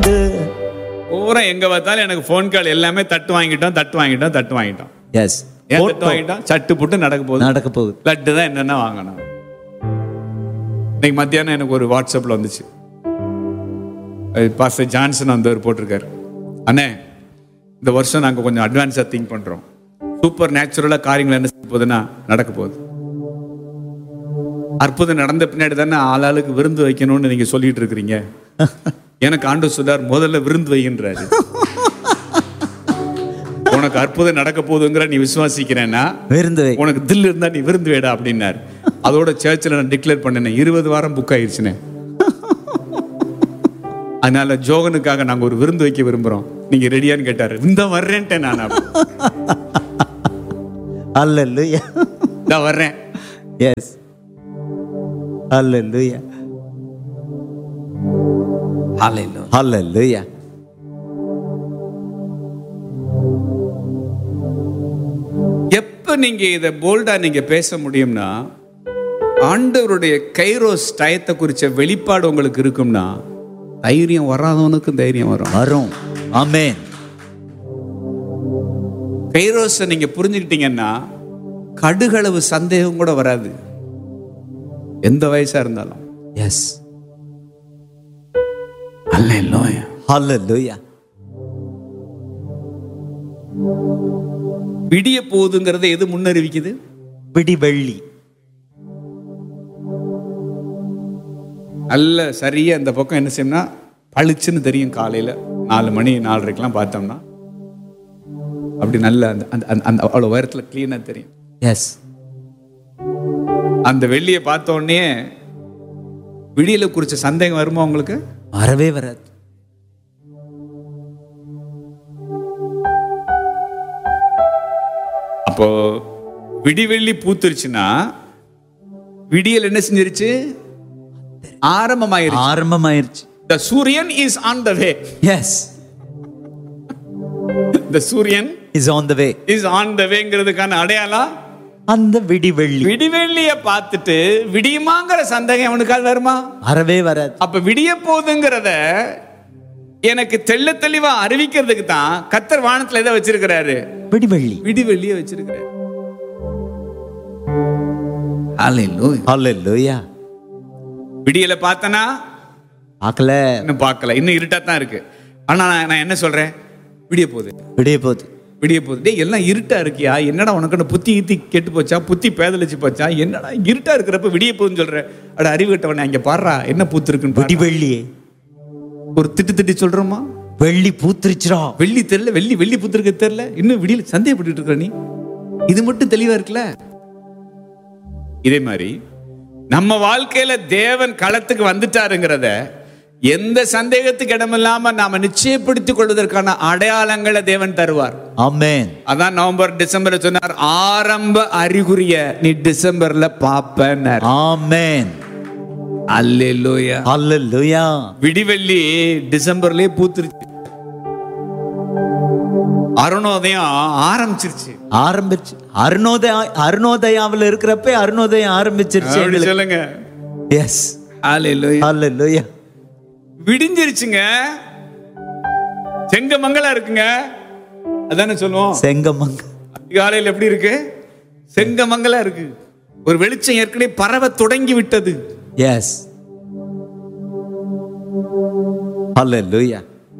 பூரா எங்க பார்த்தாலும் எனக்கு ஃபோன் கால் எல்லாமே தட்டு வாங்கிட்டோம் தட்டு வாங்கிட்டோம் தட்டு வாங்கிட்டோம் எஸ் ஏன் தட்டு வாங்கிட்டோம் சட்டு புட்டு நடக்க போகுது நடக்க போகுது லட்டு தான் என்னென்ன வாங்கணும் இன்னைக்கு மத்தியானம் எனக்கு ஒரு வாட்ஸ்அப்பில் வந்துச்சு பாஸ்டர் ஜான்சன் வந்தவர் போட்டிருக்காரு அண்ணே இந்த வருஷம் நாங்கள் கொஞ்சம் அட்வான்ஸாக திங்க் பண்ணுறோம் சூப்பர் நேச்சுரலாக காரியங்கள் என்ன செய்ய போகுதுன்னா நடக்க போகுது அற்புதம் நடந்த பின்னாடி தானே ஆளாளுக்கு விருந்து வைக்கணும்னு நீங்கள் சொல்லிட்டு இருக்கிறீங்க எனக்கு ஆண்டு சொல்லார் முதல்ல விருந்து வைகின்றாரு உனக்கு அற்புதம் நடக்க போகுதுங்கிற நீ விசுவாசிக்கிறேன்னா விருந்து வை உனக்கு தில் இருந்தா நீ விருந்து வேடா அப்படின்னாரு அதோட சர்ச்சில் நான் டிக்ளேர் பண்ணினேன் இருபது வாரம் புக் ஆயிடுச்சுனே அதனால ஜோகனுக்காக நாங்க ஒரு விருந்து வைக்க விரும்புறோம் நீங்க ரெடியான்னு கேட்டாரு இந்த வர்றேன்ட்டேன் நான் அப்ப. அல்லேலூயா இதா வர்றேன் எஸ் அல்லேலூயா அல்லேலூயா எப்ப நீங்க இதை போல்டா நீங்க பேச முடியும்னா ஆண்டவருடைய கைரோஸ் டயத்தை குறிச்ச வெளிப்பாடு உங்களுக்கு இருக்கும்னா தைரியம் வராதவனுக்கும் தைரியம் வரும் வரும் ஆமென் கைரோஸை நீங்க புரிஞ்சுக்கிட்டீங்கன்னா கடுகளவு சந்தேகம் கூட வராது எந்த வயசா இருந்தாலும் எஸ் அல்லேலூயா அல்லேலூயா விடிய போகுதுங்கிறத எது முன்னறிவிக்குது பிடி வெள்ளி நல்ல சரியா இந்த பக்கம் என்ன செய்யணும்னா பளிச்சுன்னு தெரியும் காலையில நாலு மணி நாலரைக்கெல்லாம் பார்த்தோம்னா அப்படி நல்ல அந்த அந்த அந்த- அந்த அவ்வளோ உயரத்தில் க்ளீனாக தெரியும் எஸ் அந்த வெள்ளியை பார்த்த உடனே விடியலை குறிச்ச சந்தேகம் வருமா உங்களுக்கு வரவே வராது அப்போ விடிவெள்ளி பூத்துருச்சுன்னா விடியல் என்ன செஞ்சிருச்சு ஆரம்பமாயிருச்சு ஆரம்பமாயிருச்சு the Suriyan is on the way yes the Suriyan is on the way is on the வேங்கிறதுக்கான அடையாளம் அந்த விடி வெள்ளி விடிவெள்ளிய பார்த்துட்டு விடியுமாங்கிற சந்தேகம் அவனுக்கால் வருமா வரவே வராது அப்ப விடிய போகுதுங்கிறத எனக்கு தெள்ள தெளிவா அறிவிக்கிறதுக்கு தான் கத்தர் வானத்துல எதை வச்சிருக்கிறாரு விடி வெள்ளி விடிவெள்ளிய வச்சிருக்கிறாரு அல்லேலூயா விடியல பார்த்தனா பார்க்கல இன்னும் பார்க்கல இன்னும் இருட்டா தான் இருக்கு ஆனா நான் நான் என்ன சொல்றேன் விடிய போகுது விடிய போகுது விடிய போகுது டேய் எல்லாம் இருட்டா இருக்கியா என்னடா உனக்கு புத்தி ஈத்தி கெட்டு போச்சா புத்தி பேதலிச்சு போச்சா என்னடா இருட்டா இருக்கிறப்ப விடிய போகுதுன்னு சொல்ற அட அறிவு கட்டவனே அங்க பாடுறா என்ன பூத்து இருக்குன்னு விடி பாரு. வெள்ளியே ஒரு திட்டு திட்டி சொல்றோமா வெள்ளி பூத்திருச்சுடா வெள்ளி தெரியல வெள்ளி வெள்ளி புத்திருக்கு தெரியல இன்னும் விடியல சந்தேகப்பட்டு இருக்கிற நீ இது மட்டும் தெளிவா இருக்குல்ல இதே மாதிரி நம்ம வாழ்க்கையில தேவன் களத்துக்கு வந்துட்டாருங்கிறத எந்த சந்தேகத்துக்கு இடமில்லாம நாம நிச்சயப்படுத்திக் கொள்வதற்கான அடையாளங்களை தேவன் தருவார் ஆமென் அதான் நவம்பர் டிசம்பர் சொன்னார் ஆரம்ப அறிகுறிய நீ டிசம்பர்ல பாப்பன்னார் ஆமென் அல்லேலூயா அல்லேலூயா விடிவெள்ளி டிசம்பர்லயே பூத்துருச்சு அருணோதயம் ஆரம்பிச்சிருச்சு ஆரம்பிச்சு அருணோதய அருணோதயாவில் இருக்கிறப்ப அருணோதயம் ஆரம்பிச்சிருச்சு அப்படி எங்களுக்கு சொல்லுங்க எஸ் அல்லேலூயா அல்லேலூயா விடிஞ்சிருச்சுங்க செங்கமங்கலா இருக்குங்க அதானே சொல்லுவோம் செங்கமங்க காலையில் எப்படி இருக்கு செங்கமங்கலா இருக்கு ஒரு வெளிச்சம் ஏற்கனவே பரவ தொடங்கி விட்டது எஸ் அல்லேலூயா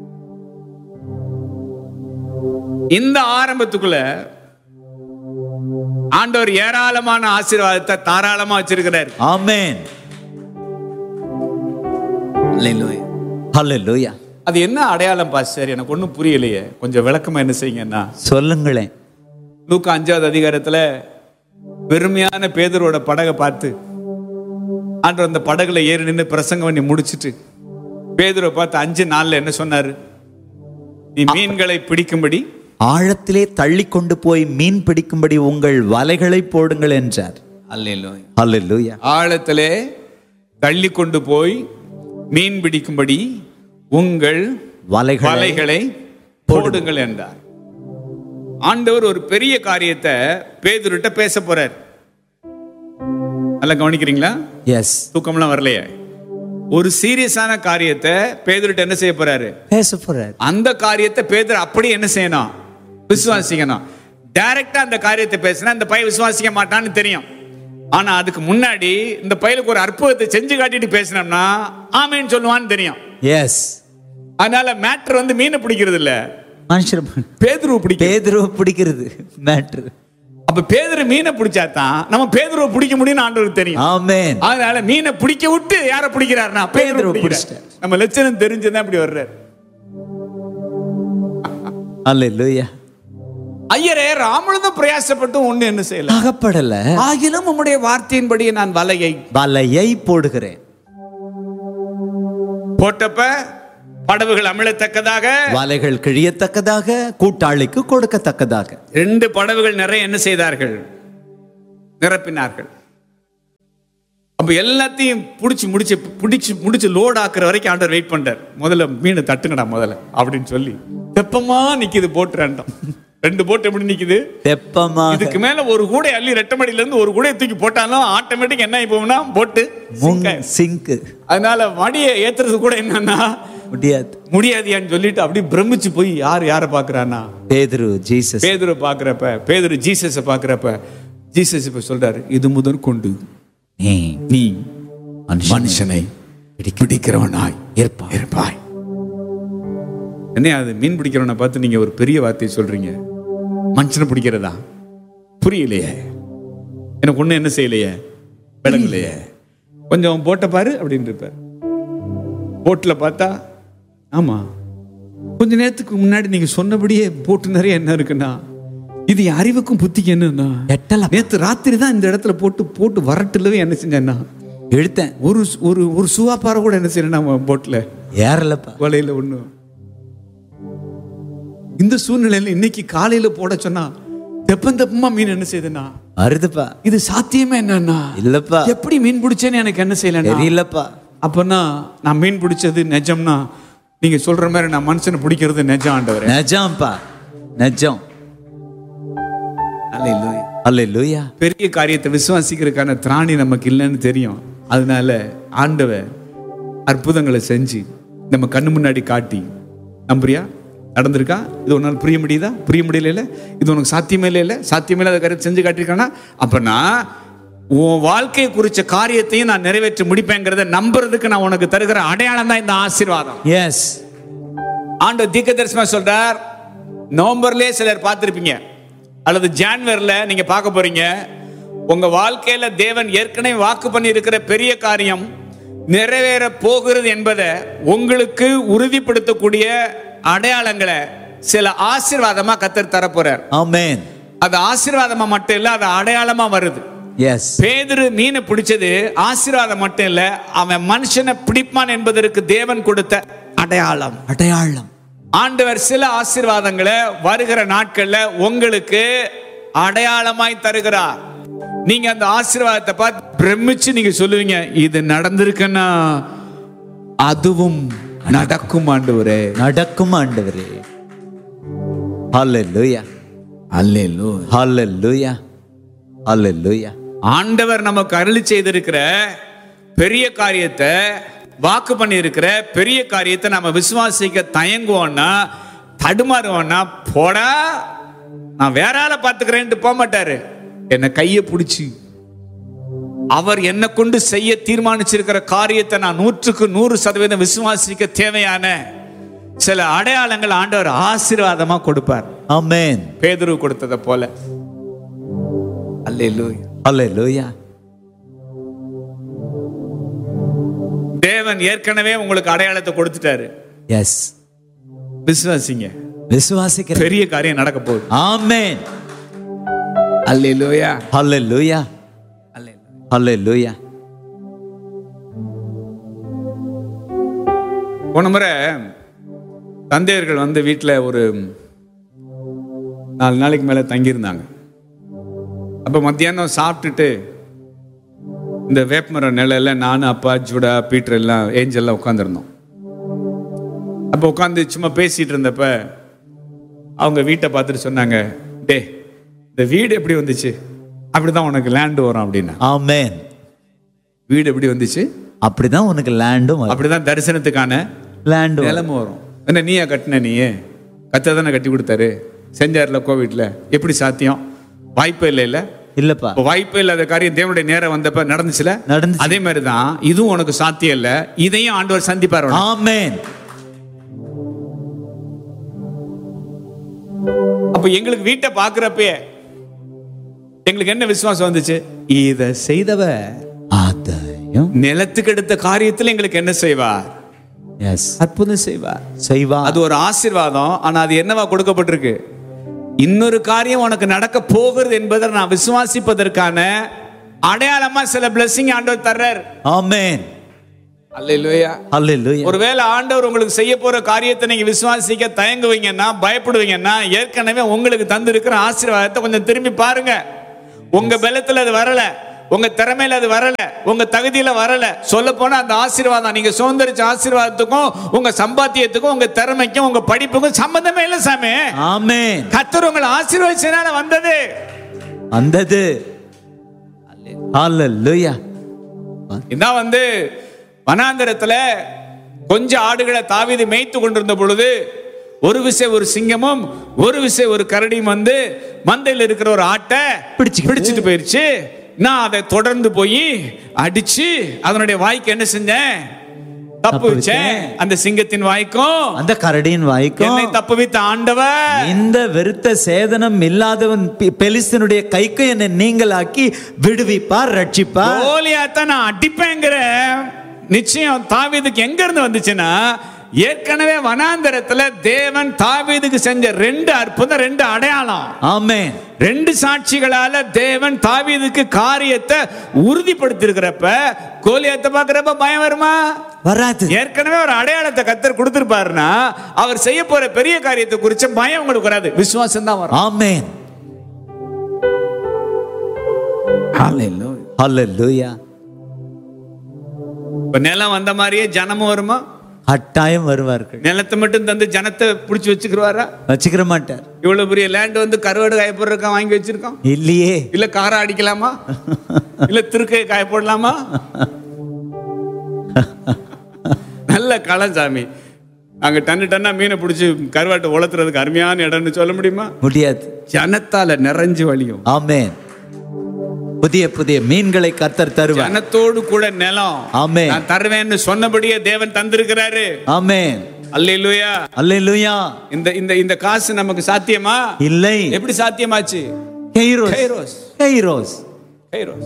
இந்த ஆரம்பத்துக்குள்ள ஆண்டவர் ஏராளமான ஆசீர்வாதத்தை தாராளமா வச்சிருக்கிறார் ஆமென் அல்லேலூயா அது என்ன அடையாளம் பாஸ்டர் எனக்கு ஒன்றும் புரியலையே கொஞ்சம் விளக்கமா என்ன செய்யுங்கன்னா சொல்லுங்களேன் லூக்கா அஞ்சாவது அதிகாரத்துல பெருமையான பேதரோட படகை பார்த்து ஆண்டவர் அந்த படகுல ஏறி நின்று பிரசங்கம் பண்ணி முடிச்சிட்டு பேதுரை பார்த்து அஞ்சு நாள்ல என்ன சொன்னாரு நீ மீன்களை பிடிக்கும்படி ஆழத்திலே தள்ளி கொண்டு போய் மீன் பிடிக்கும்படி உங்கள் வலைகளை போடுங்கள் என்றார் அல்லேலூயா அல்லேலூயா ஆழத்திலே தள்ளி கொண்டு போய் மீன் பிடிக்கும்படி உங்கள் வலைகளை வலைகளை போடுங்கள் என்றார் ஆண்டவர் ஒரு பெரிய காரியத்தை பேதுருட்ட பேச போறார் நல்லா கவனிக்கிறீங்களா எஸ் தூக்கம்லாம் வரலையே ஒரு சீரியஸான காரியத்தை பேதுருட்ட என்ன செய்ய போறாரு பேச போறாரு அந்த காரியத்தை பேதர் அப்படி என்ன செய்யணும் விசுவாசிக்கணும் டைரக்டா அந்த காரியத்தை பேசினா இந்த பையன் விசுவாசிக்க மாட்டான்னு தெரியும் ஆனா அதுக்கு முன்னாடி இந்த பையலுக்கு ஒரு அற்புதத்தை செஞ்சு காட்டிட்டு பேசினோம்னா ஆமேன்னு சொல்லுவான்னு தெரியும் எஸ் அதனால மேட்டர் வந்து மீனை பிடிக்கிறது இல்ல மனுஷர் பேதுருவை பிடிக்க பேதுருவ பிடிக்கிறது மேட்ரு அப்ப பேதுரு மீனை பிடிச்சா தான் நம்ம பேதுருவை பிடிக்க முடியும்னு ஆண்டவருக்கு தெரியும் ஆமென் அதனால மீனை பிடிக்க விட்டு யார பிடிக்கிறாருன்னா பேதுருவை பேதுருவை பிடிக்கிறார் நம்ம லட்சணம் தெரிஞ்சுதான் இப்படி வர்றாரு அல்லேலூயா ஐயரே ராமனும் பிரயாசப்பட்டு ஒண்ணு என்ன செய்யல அகப்படல ஆகிலும் உம்முடைய வார்த்தையின்படி நான் வலையை வலையை போடுகிறேன் போட்டப்ப படவுகள் அமிழத்தக்கதாக வலைகள் கிழியத்தக்கதாக கூட்டாளிக்கு கொடுக்கத்தக்கதாக ரெண்டு படவுகள் நிறைய என்ன செய்தார்கள் நிரப்பினார்கள் அப்ப எல்லாத்தையும் புடிச்சு முடிச்சு பிடிச்சு முடிச்சு லோட் ஆக்குற வரைக்கும் ஆண்டவர் வெயிட் பண்றார் முதல்ல மீன் தட்டுங்கடா முதல்ல அப்படின்னு சொல்லி தெப்பமா நிக்குது போட்டு ரெண்டும் ரெண்டு போட்டு எப்படி நிக்குது தெப்பமாக இதுக்கு மேல ஒரு கூடை அள்ளி ரெட்டமடியில இருந்து ஒரு கூடையை தூக்கி போட்டாலும் ஆட்டோமேட்டிக் என்ன ஆகி போகும்னா போட்டு sink ஆயிடும். சிங்க் அதனால மடியை ஏத்துறது கூட என்னன்னா முடியாது முடியாதியான்னு சொல்லிட்டு அப்படியே பிரமிச்சு போய் யார் யாரை பாக்குறானா பேதுரு ஜீசஸ் பேதுரு பாக்குறப்ப பேதுரு ஜீசஸ பாக்குறப்ப ஜீசஸ் இப்ப சொல்றாரு இது முதற் கொண்டு நீ நீ மனுஷனை மனுஷனை பிடிக்கிறவனாய் இருப்பாய். இருப்பாய் என்ன அது மீன் பிடிக்கிறவனை பார்த்து நீங்க ஒரு பெரிய வார்த்தையை சொல்றீங்க மனுஷனை பிடிக்கிறதா புரியலையே எனக்கு ஒண்ணு என்ன செய்யலையே விளங்கலையே கொஞ்சம் போட்ட பாரு அப்படின்னு இருப்பார் போட்டில் பார்த்தா ஆமா கொஞ்ச நேரத்துக்கு முன்னாடி நீங்க சொன்னபடியே போட்டு நிறைய என்ன இருக்குன்னா இது என் அறிவுக்கும் புத்திக்கு என்னன்னா எட்டல நேத்து ராத்திரி தான் இந்த இடத்துல போட்டு போட்டு வரட்டுலவே என்ன செஞ்சேன்னா இழுத்தேன் ஒரு ஒரு ஒரு சுவாப்பாறை கூட என்ன செய்யணும் நம்ம போட்ல ஏறலப்பா வலையில ஒண்ணு இந்த சூழ்நிலையில இன்னைக்கு காலையில போட சொன்னா தெப்பம் தெப்பமா மீன் என்ன செய்யுதுன்னா வருதுப்பா இது சாத்தியமே என்னன்னா இல்லப்பா எப்படி மீன் பிடிச்சேன்னு எனக்கு என்ன செய்யலன்னா தெரியலப்பா அப்பன்னா நான் மீன் பிடிச்சது நிஜம்னா நீங்க சொல்ற மாதிரி நான் மனுஷனை பிடிக்கிறது நிஜம் ஆண்டவரே நிஜம்ப்பா நிஜம் அல்லேலூயா. அல்லேலூயா பெரிய காரியத்தை விசுவாசிக்கிறதுக்கான திராணி நமக்கு இல்லைன்னு தெரியும் அதனால ஆண்டவர் அற்புதங்களை செஞ்சு நம்ம கண்ணு முன்னாடி காட்டி நம்புறியா நடந்திருக்கா இது உன்னால் புரிய முடியுதா புரிய முடியல இது உனக்கு சாத்தியமே இல்லை சாத்தியமே இல்லாத காரியத்தை செஞ்சு காட்டியிருக்கானா அப்பனா உன் வாழ்க்கையை குறிச்ச காரியத்தையும் நான் நிறைவேற்றி முடிப்பேங்கிறத நம்புறதுக்கு நான் உனக்கு தருகிற அடையாளம் தான் இந்த ஆசீர்வாதம் எஸ் ஆண்டு தீர்க்க தரிசனமா சொல்றார் நவம்பர்லயே சிலர் பார்த்திருப்பீங்க அல்லது ஜான்வரில நீங்க பார்க்க போறீங்க உங்க வாழ்க்கையில தேவன் ஏற்கனவே வாக்கு பண்ணி இருக்கிற பெரிய காரியம் நிறைவேற போகிறது என்பதை உங்களுக்கு உறுதிப்படுத்தக்கூடிய அடையாளங்களை சில ஆசீர்வாதமா கத்தர் தரப்போறார் ஆமென் அது ஆசீர்வாதமா மட்டும் இல்ல அது அடையாளமா வருது எஸ் பேதுரு மீனை பிடிச்சது ஆசீர்வாதம் மட்டும் இல்ல அவன் மனுஷனை பிடிப்பான் என்பதற்கு தேவன் கொடுத்த அடையாளம் அடையாளம் ஆண்டவர் சில ஆசீர்வாதங்களை வருகிற நாட்கள்ல உங்களுக்கு அடையாளமாய் தருகிறார் நீங்க அந்த ஆசீர்வாதத்தை பார்த்து பிரமிச்சு நீங்க சொல்லுவீங்க இது நடந்திருக்குன்னா அதுவும் நடக்கும் ஆண்டவரே நடக்கும் ஆண்டவரே ஹalleluya அல்லேலூ ஹalleluya ஹalleluya ஆண்டவர் நமக்கு அருளி செய்திருக்கிற பெரிய காரியத்தை வாக்கு பண்ணி இருக்கிற பெரிய காரியத்தை நம்ம விசுவாசிக்க தயங்குவோம்னா தடுமாறுவோம்னா போடா நான் வேற ஆளை பார்த்துக்கிறேன்ட்டு போக மாட்டாரு என்னை கையை பிடிச்சி அவர் என்னை கொண்டு செய்ய தீர்மானிச்சிருக்கிற காரியத்தை நான் நூற்றுக்கு நூறு சதவீதம் விசுவாசிக்க தேவையான சில அடையாளங்கள் ஆண்டவர் ஆசீர்வாதமா கொடுப்பார் ஆமென் பேதுரு கொடுத்ததை போல அல்லேலூயா ஹalleluya தேவன் ஏற்கனவே உங்களுக்கு அடையாளத்தை கொடுத்துட்டாரு எஸ் விசுவாசிங்க விசுவாசிக்கிறேன் பெரிய காரியம் நடக்க போகுது ஆமென் அல்லேலூயா ஹalleluya ஹalleluya போன முறை தந்தையர்கள் வந்து வீட்டில் ஒரு நாலு நாளைக்கு மேலே தங்கியிருந்தாங்க அப்போ மத்தியானம் சாப்பிட்டுட்டு இந்த வேப்பமரம் நிலையில நானும் அப்பா ஜூடா பீட்டர் எல்லாம் ஏஞ்சல்லாம் உட்காந்துருந்தோம் அப்போ உட்காந்து சும்மா பேசிட்டு இருந்தப்ப அவங்க வீட்டை பார்த்துட்டு சொன்னாங்க டே இந்த வீடு எப்படி வந்துச்சு அப்படிதான் உனக்கு லேண்டு வரும் அப்படின்னா ஆமென் வீடு எப்படி வந்துச்சு அப்படிதான் உனக்கு லேண்டும் வரும் அப்படிதான் தரிசனத்துக்கான லேண்டும் நிலைமை வரும் என்ன நீயா கட்டின நீயே கத்த தானே கட்டி கொடுத்தாரு செஞ்சார்ல கோவிட்ல எப்படி சாத்தியம் வாய்ப்பே இல்லை இல்ல இல்லப்பா இப்ப வாய்ப்பே இல்லாத காரியம் தேவனுடைய நேரம் வந்தப்ப நடந்துச்சுல நடந்துச்சு அதே மாதிரி தான் இதுவும் உனக்கு சாத்தியம் இல்ல இதையும் ஆண்டவர் சந்திப்பார் உனக்கு. ஆமென் அப்ப எங்களுக்கு வீட்டை பாக்குறப்பயே எங்களுக்கு என்ன விசுவாசம் வந்துச்சு இத செய்தவ அதையும் நிலத்துக்கு எடுத்த காரியத்துல எங்களுக்கு என்ன செய்வார் எஸ் அற்புதம் செய்வார் செய்வா அது ஒரு ஆசீர்வாதம் ஆனா அது என்னவா கொடுக்கப்பட்டிருக்கு இன்னொரு காரியம் உனக்கு நடக்க போகிறது என்பதை நான் விசுவாசிப்பதற்கான அடையாளமா சில blessing ஆண்டவர் தர்றார் ஆமென் அல்லேலூயா ஹalleluya ஒருவேளை ஆண்டவர் உங்களுக்கு செய்ய போற காரியத்தை நீங்க விசுவாசிக்க தயங்குவீங்கன்னா பயப்படுவீங்கன்னா ஏற்கனவே உங்களுக்கு தந்திருக்கிற ஆசீர்வாதத்தை கொஞ்சம் திரும்பி பாருங்க உங்க பலத்துல அது வரல உங்க திறமையில அது வரல உங்க தகுதியில வரல சொல்ல போனா அந்த ஆசீர்வாதம் நீங்க சுதந்திரிச்ச ஆசீர்வாதத்துக்கும் உங்க சம்பாத்தியத்துக்கும் உங்க திறமைக்கும் உங்க படிப்புக்கும் சம்பந்தமே இல்ல சாமி ஆமென் கத்தர் உங்களை ஆசீர்வதிச்சனால வந்தது வந்தது ஹalleluya இதான் வந்து வனாந்தரத்துல கொஞ்சம் ஆடுகளை தாவீது மேய்த்து கொண்டிருந்த பொழுது ஒரு விசை ஒரு சிங்கமும் ஒரு விசை ஒரு கரடியும் வந்து மந்தையில் இருக்கிற ஒரு ஆட்டை பிடிச்சுக்கிட்டு. பிடிச்சிட்டு போயிருச்சு நான் அதை தொடர்ந்து போய் அடிச்சு அதனுடைய வாய்க்கு என்ன செஞ்சேன் தப்பு தப்பு வச்சேன் வச்சேன். அந்த சிங்கத்தின் வாய்க்கும் அந்த கரடியின் வாய்க்கும் என்னை தப்பு வைத்த ஆண்டவர் இந்த வெறுத்த சேதனம் இல்லாதவன் பெ- பெலிஸ்தனுடைய கைக்கு என்னை நீங்களாக்கி விடுவிப்பார் ரட்சிப்பார் கோலியாத்த நான் அடிப்பேங்கிற நிச்சயம் தாவீதுக்கு எங்க இருந்து வந்துச்சுன்னா ஏற்கனவே வனாந்தரத்துல தேவன் தாவீதுக்கு செஞ்ச ரெண்டு அற்புதம் ரெண்டு அடையாளம் ஆமென் ரெண்டு சாட்சிகளால தேவன் தாவீதுக்கு காரியத்தை உறுதிப்படுத்திருக்கிறப்ப கோலியாத்த பாக்குறப்ப பயம் வருமா வராது ஏற்கனவே ஒரு அடையாளத்தை கத்தர் கொடுத்திருப்பாருன்னா அவர் செய்ய போற பெரிய காரியத்தை குறிச்ச பயம் உங்களுக்கு வராது விசுவாசம் தான் வரும் ஆமென் ஹalleluya இப்ப நிலம் வந்த மாதிரியே ஜனமும் வருமா கட்டாயம் வருவார்கள் நிலத்தை மட்டும் தந்து ஜனத்தை பிடிச்சி வச்சுக்கிறவாரா வச்சுக்கிற மாட்டார் இவ்வளவு பெரிய லேண்ட் வந்து கருவாடு காய போடுறதுக்கா வாங்கி வச்சிருக்கோம் இல்லையே இல்ல காரை அடிக்கலாமா இல்ல திருக்கையை காய போடலாமா நல்ல களம் சாமி அங்க டன்னு டன்னா மீனை பிடிச்சி கருவாட்டை உளத்துறதுக்கு அருமையான இடம்னு சொல்ல முடியுமா முடியாது ஜனத்தால நிறைஞ்சு வழியும் ஆமென் புதிய புதிய மீன்களை கர்த்தர் தருவார் ஜனத்தோடு கூட நிலம் ஆமென். நான் தருவேன்னு சொன்னபடியே தேவன் தந்திருக்கிறாரு ஆமென் அல்லேலூயா அல்லேலூயா இந்த இந்த இந்த காசு நமக்கு சாத்தியமா இல்லை எப்படி சாத்தியமாச்சு கைரோஸ் கைரோஸ் கைரோஸ் கைரோஸ்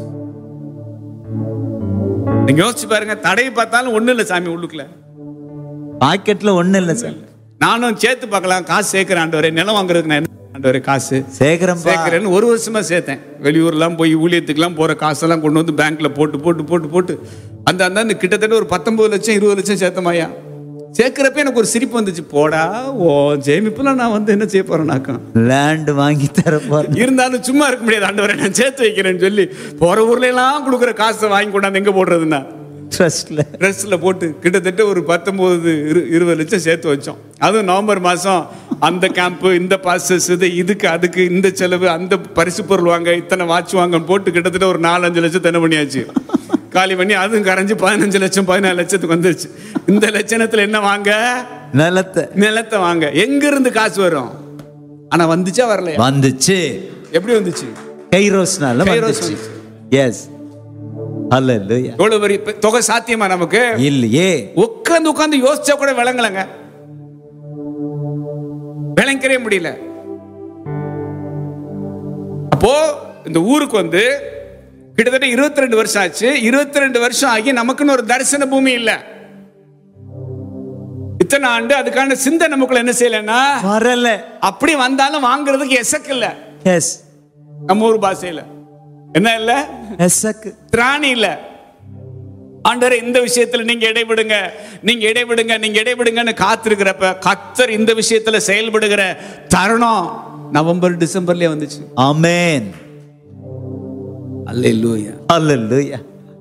நீங்க யோசிச்சு பாருங்க தடையை பார்த்தாலும் ஒண்ணு இல்ல சாமி உள்ளுக்குள்ள பாக்கெட்ல ஒண்ணு இல்ல சார் நானும் சேர்த்து பார்க்கலாம் காசு சேர்க்கிறேன் ஆண்டவரே நிலம் வாங்குறதுக்கு நான் என்ன ஆண்டவரே காசு சேகரம் சேர்க்கிறேன்னு ஒரு வருஷமா சேர்த்தேன் வெளியூர்லாம் போய் ஊழியத்துக்குலாம் போற காசெல்லாம் கொண்டு வந்து பேங்க்ல போட்டு போட்டு போட்டு போட்டு அந்த அந்த அந்த கிட்டத்தட்ட ஒரு பத்தொன்பது லட்சம் இருபது லட்சம் சேர்த்தமாயா சேர்க்கிறப்ப எனக்கு ஒரு சிரிப்பு வந்துச்சு போடா ஓ ஜெயமிப்புலாம் நான் வந்து என்ன செய்ய போறேனாக்கம் லேண்ட் வாங்கி தர போறேன் இருந்தாலும் சும்மா இருக்க முடியாது ஆண்டவரை நான் சேர்த்து வைக்கிறேன்னு சொல்லி போற ஊர்ல எல்லாம் கொடுக்குற காசை வாங்கி கொண்டாந்து எங்க போடுறதுன்னா ட்ரஸ்ட்ல ட்ரெஸ்ல போட்டு கிட்டத்தட்ட ஒரு பத்தொன்பது இரு இருபது லட்சம் சேர்த்து வச்சோம் அதுவும் நவம்பர் மாசம் அந்த கேம்ப் இந்த பாசஸ் இது இதுக்கு அதுக்கு இந்த செலவு அந்த பரிசு பொருள் வாங்க இத்தனை வாட்ச் வாங்க போட்டு கிட்டத்தட்ட ஒரு நாலஞ்சு லட்சம் தென்ன பண்ணியாச்சு காலி பண்ணி அதுவும் கரைஞ்சு பதினஞ்சு லட்சம் பதினாலு லட்சத்துக்கு வந்துருச்சு இந்த லட்சணத்துல என்ன வாங்க நிலத்தை நிலத்தை வாங்க எங்க இருந்து காசு வரும் ஆனா வந்துச்சா வரலையா வந்துச்சு எப்படி வந்துச்சு கைரோஸ்னால கைரோஸ் வந்துச்சு எஸ் அல்லேலூயா எவ்வளவு பெரிய பெ- தொகை சாத்தியமா நமக்கு இல்லையே உட்காந்து உட்காந்து யோசிச்சா கூட விளங்கலங்க விளங்கவே முடியல அப்போ இந்த ஊருக்கு வந்து கிட்டத்தட்ட 22 ரெண்டு வருஷம் ஆச்சு 22 ரெண்டு வருஷம் ஆகி நமக்குன்னு ஒரு தரிசன பூமி இல்ல இத்தனை ஆண்டு அதுக்கான சிந்தை நமக்குள்ள என்ன செய்யலன்னா வரல அப்படி வந்தாலும் வாங்குறதுக்கு எசக்கு இல்ல எஸ் நம்ம ஊர் பாஷையில என்ன இல்ல எஸ்ஸக்கு திராணி இல்ல ஆண்டவரே இந்த விஷயத்துல நீங்க இடைவிடுங்க நீங்க இடைவிடுங்க நீங்க இடைவிடுங்கன்னு காத்திருக்கிறப்ப கத்தர் இந்த விஷயத்துல செயல்படுகிற தருணம் நவம்பர் டிசம்பர்லயே வந்துச்சு ஆமென் அல்லேலூயா அல்லேலூயா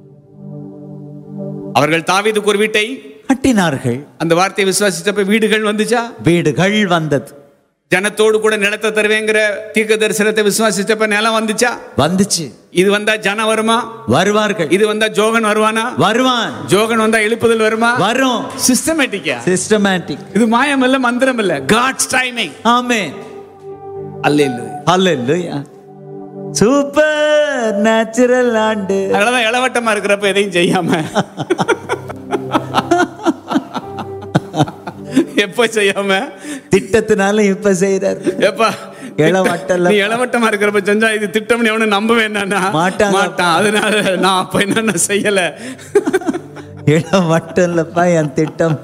அவர்கள் தாவீதுக்கு ஒரு வீட்டை கட்டினார்கள் அந்த வார்த்தையை விசுவாசிச்சப்ப வீடுகள் வந்துச்சா வீடுகள் வந்தது ஜனத்தோடு கூட நிலத்தை தருவேங்கிற தீர்க்க தரிசனத்தை விசுவாசிச்சப்ப நிலம் வந்துச்சா வந்துச்சு இது வந்தா ஜனம் வருமா வருவார்கள் இது வந்தா ஜோகன் வருவானா வருவான் ஜோகன் வந்தா எழுப்புதல் வருமா வரும் சிஸ்டமேட்டிக்கா சிஸ்டமேட்டிக் இது மாயம் இல்ல மந்திரம் இல்ல காட்ஸ் டைமிங் ஆமென் அல்லேலூயா ஹalleluya சூப்பர் நேச்சுரல் ஆண்டு அதனாலதான் இளவட்டமா இருக்கிறப்ப எதையும் செய்யாம எப்ப செய்யாம திட்டத்தினால இப்ப செய்யறாரு எப்பா இளவட்டம்ல- நீ இளவட்டமா இருக்கிறப்ப செஞ்சா இது திட்டம் எவனு நம்ப வேண்டாம்னா மாட்டாங்க. மாட்டான் அதனால நான் அப்ப என்னென்ன செய்யல இடம் மட்டும் இல்லப்பா என் திட்டம்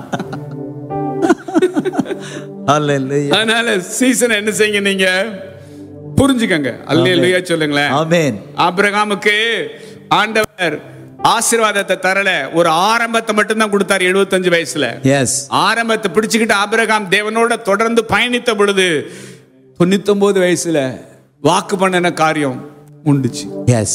ஹalleluya அதனால சீசன் என்ன செய்யுங்க நீங்க புரிஞ்சுக்கங்க அல்லேலூயா சொல்லுங்களேன் ஆமென் ஆபிரகாமுக்கு ஆண்டவர் ஆசீர்வாதத்தை தரல ஒரு ஆரம்பத்தை மட்டும்தான் கொடுத்தாரு 75 வயசுல எஸ் ஆரம்பத்தை பிடிச்சுக்கிட்டு ஆபிரகாம் தேவனோட தொடர்ந்து பயணித்த பொழுது தொண்ணூத்தொன்பது வயசுல வாக்கு பண்ணின காரியம் உண்டுச்சு எஸ்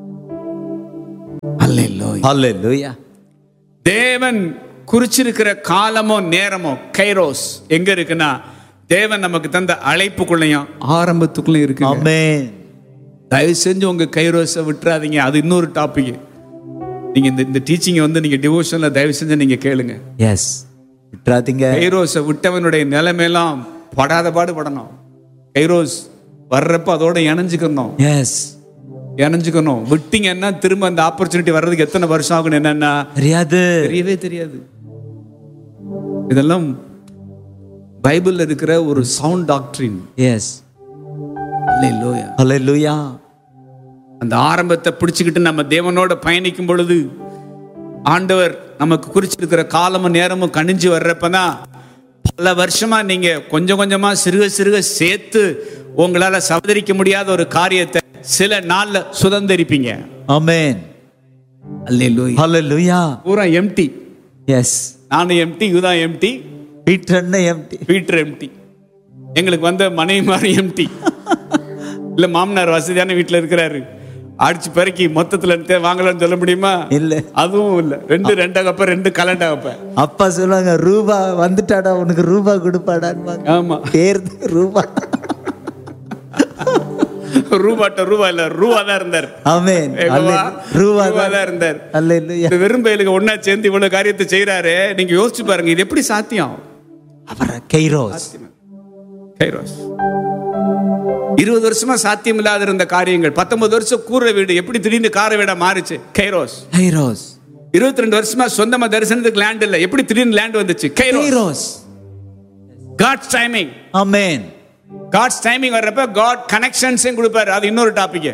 அல்லேலூயா ஹalleluya தேவன் குறிச்சிருக்கிற காலமோ நேரமோ கைரோஸ் எங்க இருக்குன்னா தேவன் நமக்கு தந்த அழைப்புக்குள்ளயும் ஆரம்பத்துக்குள்ளயும் இருக்கு ஆமென் தயவு செஞ்சு உங்க கைரோஸை விட்டுறாதீங்க அது இன்னொரு டாபிக் நீங்க இந்த இந்த டீச்சிங்கை வந்து நீங்க டிவோஷன்ல தயவு செஞ்சு நீங்க கேளுங்க எஸ் விட்டுறாதீங்க கைரோஸை விட்டவனுடைய நிலைமையெல்லாம் படாத பாடு படணும் கைரோஸ் வர்றப்ப அதோட இணைஞ்சுக்கணும் எஸ் இணைஞ்சுக்கணும் விட்டீங்கன்னா திரும்ப அந்த ஆப்பர்ச்சுனிட்டி வர்றதுக்கு எத்தனை வருஷம் ஆகும் என்னன்னா தெரியாது தெரியவே தெரியாது இதெல்லாம் பைபிள்ல இருக்கிற ஒரு சவுண்ட் டாக்டரின் எஸ் அல்லேலூயா ஹalleluya அந்த ஆரம்பத்தை பிடிச்சுக்கிட்டு நம்ம தேவனோட பயணிக்கும் பொழுது ஆண்டவர் நமக்கு குறிச்சிருக்கிற காலமும் நேரமும் கணிஞ்சு வர்றப்பதான் பல வருஷமா நீங்க கொஞ்சம் கொஞ்சமா சிறுக சிறுக சேர்த்து உங்களால சவதரிக்க முடியாத ஒரு காரியத்தை சில நாள்ல சுதந்திரிப்பீங்க ஆமென் அல்லேலூயா ஹalleluya பூரா எம்டி எஸ் நானும் எம்டி இதுதான் எம்டி பீட்டர் என்ன எம்டி பீட்டர் எம்டி எங்களுக்கு வந்த மனைவி மாதிரி எம்டி இல்ல மாமனார் வசதியான வீட்டுல இருக்கிறாரு அடிச்சு பெருக்கி மொத்தத்துல தே- வாங்கலாம்னு சொல்ல முடியுமா இல்ல அதுவும் இல்ல ரெண்டு ரெண்டகப்ப ரெண்டு கலண்டகப்ப அப்பா சொல்லுவாங்க ரூபா வந்துட்டாடா உனக்கு ரூபா கொடுப்பாடான்னு ஆமா பேர் ரூபா ரூபாட்ட ரூபா இல்ல ரூபா தான் இருந்தார் ஆமென் ஏகோவா, ரூபா ரூபா தான் இருந்தார் ஹalleluya இந்த வெறும் பயலுக்கு ஒன்னா சேர்ந்து இவ்வளவு காரியத்தை செய்யறாரு நீங்க யோசிச்சு பாருங்க இது எப்படி சாத்தியம் அவர் கைரோஸ் கைரோஸ் இருபது வருஷமா சாத்தியம் இல்லாத இருந்த காரியங்கள் பத்தொன்பது வருஷம் கூரை வீடு எப்படி திடீர்னு கார வீடா மாறுச்சு கைரோஸ் கைரோஸ் இருபத்தி ரெண்டு வருஷமா சொந்தமா தரிசனத்துக்கு லேண்ட் இல்ல எப்படி திடீர்னு லேண்ட் வந்துச்சு kairos kairos God's timing amen God's timing வர்றப்ப காட் கனெக்ஷன்ஸையும் கொடுப்பாரு அது இன்னொரு டாபிக்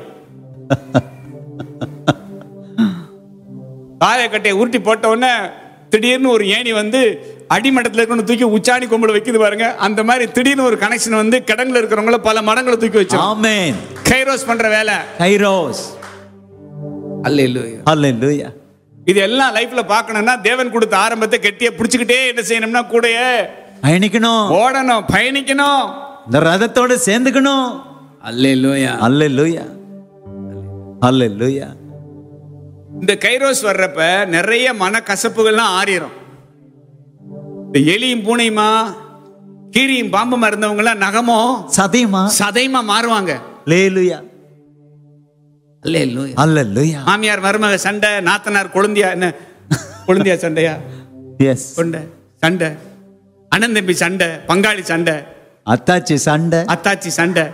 காயக்கட்டையை உருட்டி போட்ட உடனே திடீர்னு ஒரு ஏணி வந்து அடிமட்டத்தில் இருக்கணும் தூக்கி உச்சாணி கொம்புல வைக்குது பாருங்க அந்த மாதிரி திடீர்னு ஒரு கனெக்ஷன் வந்து கிடங்குல இருக்கிறவங்கள பல மடங்களை தூக்கி வச்சு ஆமென் கைரோஸ் பண்ற வேலை கைரோஸ் அல்லேலூயா ஹalleluya இது எல்லாம் லைஃப்ல பார்க்கணும்னா தேவன் கொடுத்த ஆரம்பத்தை கெட்டிய பிடிச்சுக்கிட்டே என்ன செய்யணும்னா கூடயே பயணிக்கணும் ஓடணும் பயணிக்கணும் இந்த ரதத்தோட சேர்ந்துக்கணும் அல்லேலூயா ஹalleluya ஹalleluya இந்த கைரோஸ் வர்றப்ப நிறைய மனக்கசப்புகள்லாம் ஆறிடும் இந்த எலியும் பூனையுமா கீரியும் பாம்புமா இருந்தவங்க எல்லாம் நகமோ சதையுமா சதைமா மாறுவாங்க லேலுயா அல்லேலூயா ஹalleluya மாமியார் மருமக சண்டை நாத்தனார் கொழுந்தியா என்ன கொழுந்தியா சண்டையா எஸ் கொண்ட சண்டை அண்ணன் தம்பி சண்டை பங்காளி சண்டை அத்தாச்சி சண்டை அத்தாச்சி சண்டை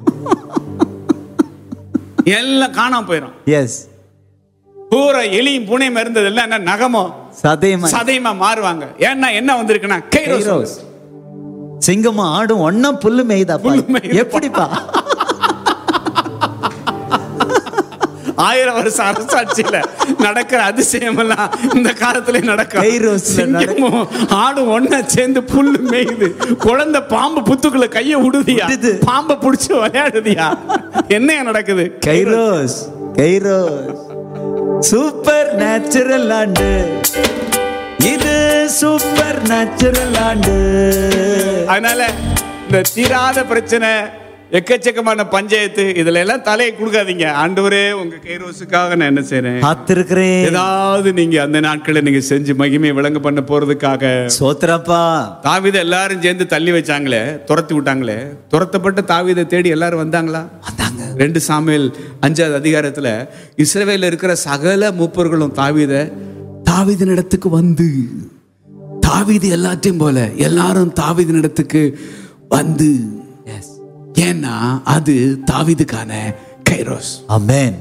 எல்லாம் காணாம போயிடும் எஸ் பூரா எலியும் பூனையும் இருந்ததெல்லாம் என்ன நகமோ சதையுமா சதையுமா மாறுவாங்க ஏன்னா என்ன வந்திருக்குன்னா கைரோஸ் கைரோஸ் சிங்கமும் ஆடும் ஒன்னா புல்லு மேய்தாப்பா புல்லு மேயுதுப்பா. எப்படிப்பா ஆயிரம் வருஷம் அரசாட்சியில நடக்கிற அதிசயம் எல்லாம் இந்த காலத்துல நடக்கும் கைரோஸ்ல நடக்கும். சிங்கமும் ஆடும் ஒண்ணா சேர்ந்து புல்லு மேயுது குழந்தை பாம்பு புத்துக்குள்ள கைய விடுதியா விடுது. பாம்பை புடிச்சு விளையாடுதியா என்னையா நடக்குது கைரோஸ் கைரோஸ் சூப்பர் நேச்சுரல் ஆண்டு இது சூப்பர் நேச்சுரல் ஆண்டு அதனால இந்த தீராத பிரச்சனை எக்கச்சக்கமான பஞ்சாயத்து இதுல எல்லாம் தலையை கொடுக்காதீங்க ஆண்டவரே உங்க கைரோசுக்காக நான் என்ன செய்றேன் காத்திருக்கிறேன் ஏதாவது நீங்க அந்த நாட்களை நீங்க செஞ்சு மகிமை விளங்க பண்ண போறதுக்காக சோத்திரப்பா தாவீதை எல்லாரும் சேர்ந்து தள்ளி வச்சாங்களே துரத்தி விட்டாங்களே துரத்தப்பட்ட தாவீதை தேடி எல்லாரும் வந்தாங்களா வந்தாங்க ரெண்டு சாமுவேல் அஞ்சாவது அதிகாரத்துல இஸ்ரவேல்ல இருக்கிற சகல மூப்பர்களும் தாவீத தாவீதின் இடத்துக்கு வந்து தாவீது எல்லாத்தையும் போல எல்லாரும் தாவீதின் இடத்துக்கு வந்து ஏன்னா அது தாவீதுக்கான கைரோஸ் அமேன்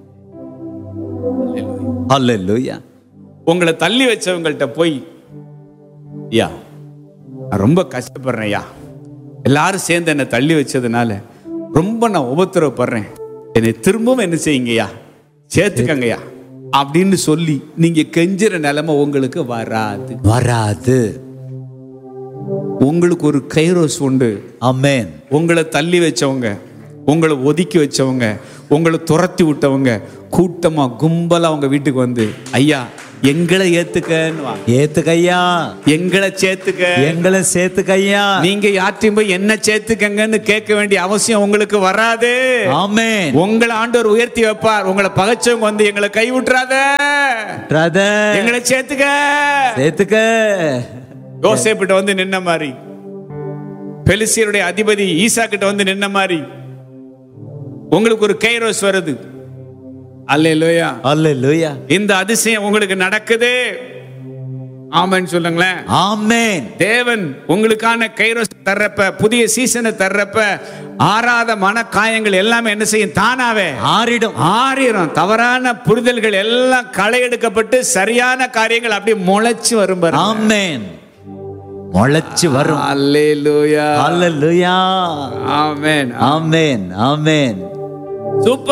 அல்லேலூயா உங்களை தள்ளி வச்சவங்கள்ட்ட போய் ஐயா நான் ரொம்ப கஷ்டப்படுறேன் ஐயா எல்லாரும் சேர்ந்து என்னை தள்ளி வச்சதுனால ரொம்ப நான் உபத்திரவப்படுறேன் என்னை திரும்பவும் என்ன செய்யுங்கய்யா சேர்த்துக்கங்கய்யா அப்படின்னு சொல்லி நீங்க கெஞ்சுற நிலைமை உங்களுக்கு வராது வராது உங்களுக்கு ஒரு கைரோஸ் உண்டு அமேன் உங்களை தள்ளி வச்சவங்க உங்களை ஒதுக்கி வச்சவங்க உங்களை துரத்தி விட்டவங்க கூட்டமா கும்பலா அவங்க வீட்டுக்கு வந்து ஐயா எங்களை ஏத்துக்கன்னு வாங்க. ஏத்துக்கையா எங்களை சேர்த்துக்க எங்களை சேர்த்துக்கையா நீங்க யார்ட்டையும் போய் என்ன சேர்த்துக்கங்கன்னு கேட்க வேண்டிய அவசியம் உங்களுக்கு வராது ஆமென் உங்களை ஆண்டவர் உயர்த்தி வைப்பார் உங்களை பகைச்சவங்க வந்து எங்களை கை விட்டுறாத பிரதர் எங்களை சேர்த்துக்க சேர்த்துக்க யோசேப்பிட்ட வந்து நின்ன மாதிரி பெலிசியருடைய அதிபதி ஈசா கிட்ட வந்து நின்ன மாதிரி உங்களுக்கு ஒரு கைரோஸ் வருது அல்லேலூயா அல்லேலூயா இந்த அதிசயம் உங்களுக்கு நடக்குது ஆமென்னு சொல்லுங்களேன் ஆமென் தேவன் உங்களுக்கான கைரோஸ் தர்றப்ப புதிய சீசனை தர்றப்ப ஆறாத மன காயங்கள் எல்லாமே என்ன செய்யும் தானாவே ஆறிடும் ஆறிரும் தவறான புரிதல்கள் எல்லாம் களை எடுக்கப்பட்டு சரியான காரியங்கள் அப்படியே முளைச்சு வரும் பாருங்க. ஆமென் முளைச்சு வரும் அல்லேலூயா அல்லேலூயா ஆமென் ஆமென் ஆமென் சூப்பர்